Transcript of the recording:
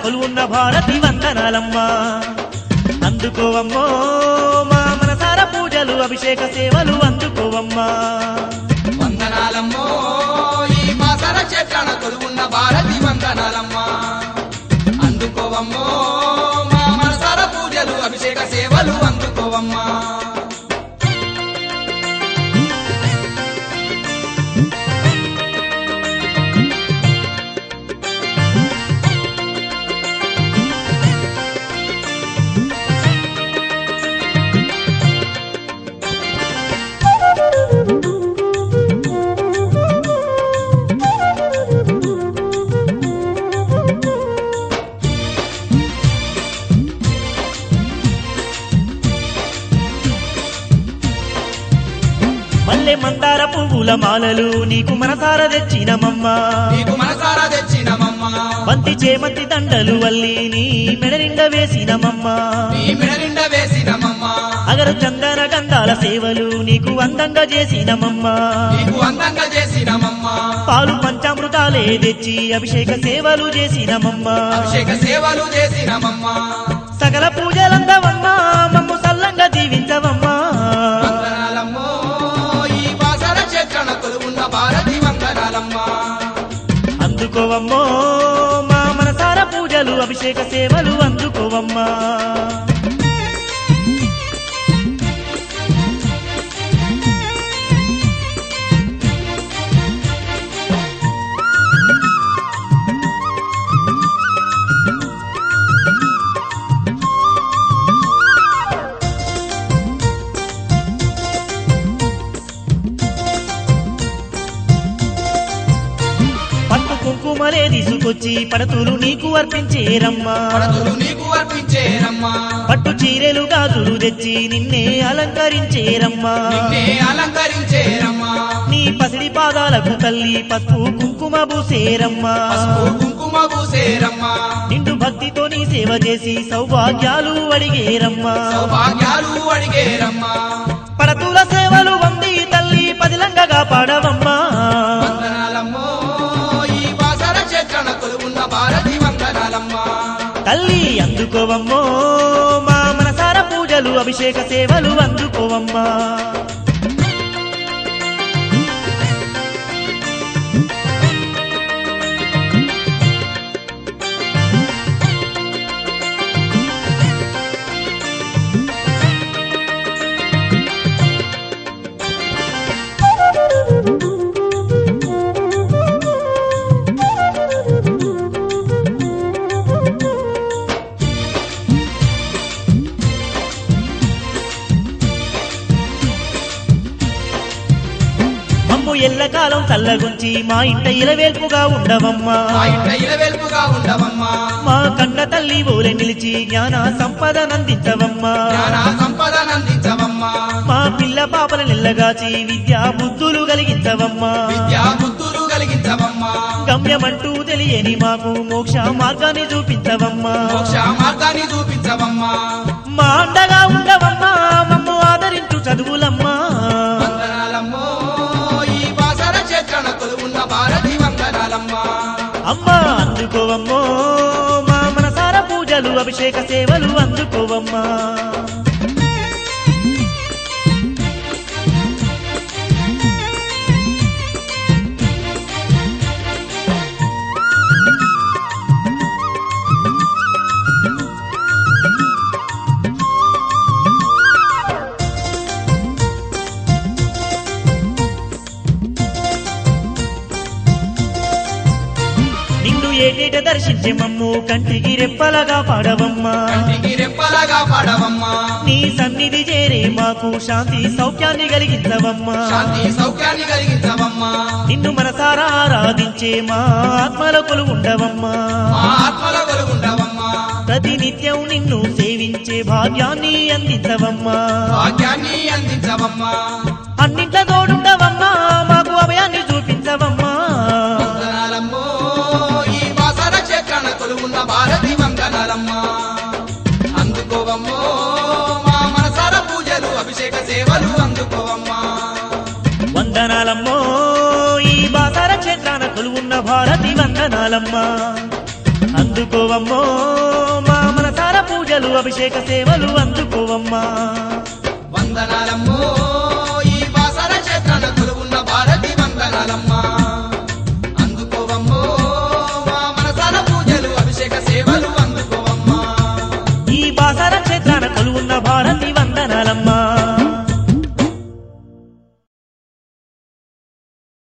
కొలువున్న భారతి వందనాలమ్మా అందుకోవమ్మో మా మనసార పూజలు అభిషేక సేవలు అందుకోవమ్మా వందనాలమ్మో ఈ బాసర చెట్లన కొలువున్న భారతి వందనాలమ్మా అందుకోవమ్మో మా మనసార పూజలు అభిషేక సేవలు అందుకోవమ్మా మల్లె మందార పువ్వుల మాలలు నీకు మనసార తెచ్చినమమ్మా నీకు మనసారా తెచ్చినమమ్మా బంతి చేమంతి దండలు వల్లి నీ మెడనిండ వేసినమమ్మా నీ మెడనిండ వేసినమమ్మా అగరు చందన గంధాల సేవలు నీకు అందంగా చేసినమమ్మా నీకు అందంగా చేసినమమ్మా పాలు పంచామృతాలే తెచ్చి అభిషేక సేవలు చేసినమమ్మా అభిషేక సేవలు చేసినమమ్మా సకల పూజలందవమ్మా మమ్ము సల్లంగా దీవించవమ్మా వందనాలమ్మో ఈ బాసర చెట్లన కొలువున్న భారతి వందనాలమ్మా అందుకోవమ్మో మా మనసార పూజలు అభిషేక సేవలు అందుకోవమ్మా పట్టు కుంకుమలే తీసుకొచ్చి పడతులు నీకు అర్పించేరమ్మా పడతులు నీకు అర్పించేరమ్మా పట్టు చీరెలు గాజులు తెచ్చి నిన్నే అలంకరించేరమ్మా నిన్నే అలంకరించేరమ్మా నీ పసిడి పాదాలకు తల్లి పసుపు కుంకుమ పూసేరమ్మా పసుపు కుంకుమ పూసేరమ్మా నిండు భక్తితో నీ సేవ చేసి సౌభాగ్యాలు అడిగేరమ్మా సౌభాగ్యాలు అడిగేరమ్మా పడతుల సేవలు వంది తల్లి పదిలంగగా పాడవమ్మా వందనాలమ్మో ఈ బాసర చెట్లన కొలువున్న భారతి వందనాలమ్మా తల్లి అందుకోవమ్మో మా మనసార పూజలు అభిషేక సేవలు అందుకోవమ్మా మమ్ము ఎల్లకాలం చల్లగుంచి మా ఇంట ఇలవేల్పుగా ఉండవమ్మా మా ఇంట ఇలవెల్పుగా ఉండవమ్మా మా కన్న తల్లి ఓలె నిలిచి జ్ఞాన సంపదనందించవమ్మా జ్ఞాన సంపదనందించవమ్మా మా పిల్ల పాపల నిల్లగాచి విద్యా బుద్ధులు కలిగించవమ్మా విద్యా బుద్ధులు కలిగించవమ్మా గమ్యమంటూ తెలియని మాకు మోక్ష మార్గాన్ని చూపించవమ్మా మోక్ష మార్గాన్ని చూపించవమ్మా మా అండగా ఉండవమ్మా మమ్ము ఆదరించు చదువులమ్మా వందనాలమ్మో ఈ బాసర చెట్లన కొలువున్న భారతి వందనాలమ్మా అమ్మా అందుకోవమ్మో మా మనసార పూజలు అభిషేక సేవలు అందుకోవమ్మా నిన్ను ఏటేట దర్శించే మమ్ము కంటికి రెప్పలగా పాడవమ్మా కంటికి రెప్పలాగా పాడవమ్మా నీ సన్నిధి చేరే మాకు శాంతి సౌఖ్యాన్ని కలిగించవమ్మా శాంతి సౌఖ్యాన్ని కలిగించవమ్మా నిన్ను మనసారా ఆరాధించే మా ఆత్మల ఉండవమ్మా మా ఆత్మల వెలుగుండవమ్మా ప్రతి నిత్యం నిన్ను సేవించే భాగ్యాన్ని అందించవమ్మా భాగ్యాన్ని అందించవమ్మా అన్నింట్ల తోడుండవమ్మా మాకు అభయాన్ని చూపించవమ్మా వందనాలమ్మో ఈ వాసన చెట్లన కొలువున్న భారతి వందనాలమ్మా అందుకోవమ్మో మా మనసార పూజలు అభిషేక సేవలు అందుకోవమ్మా వందనాలమ్మో ఈ బాసార క్షేత్రాన కొలువున్న భారతి వందనాలమ్మా అందు అందుకోవమ్మో మా మనసార పూజలు అభిషేక సేవలు అందుకోవమ్మా వందనాలమ్మో ఈ వాసన క్షేత్రాన కొలువున్న భారతి వందనాలమ్మా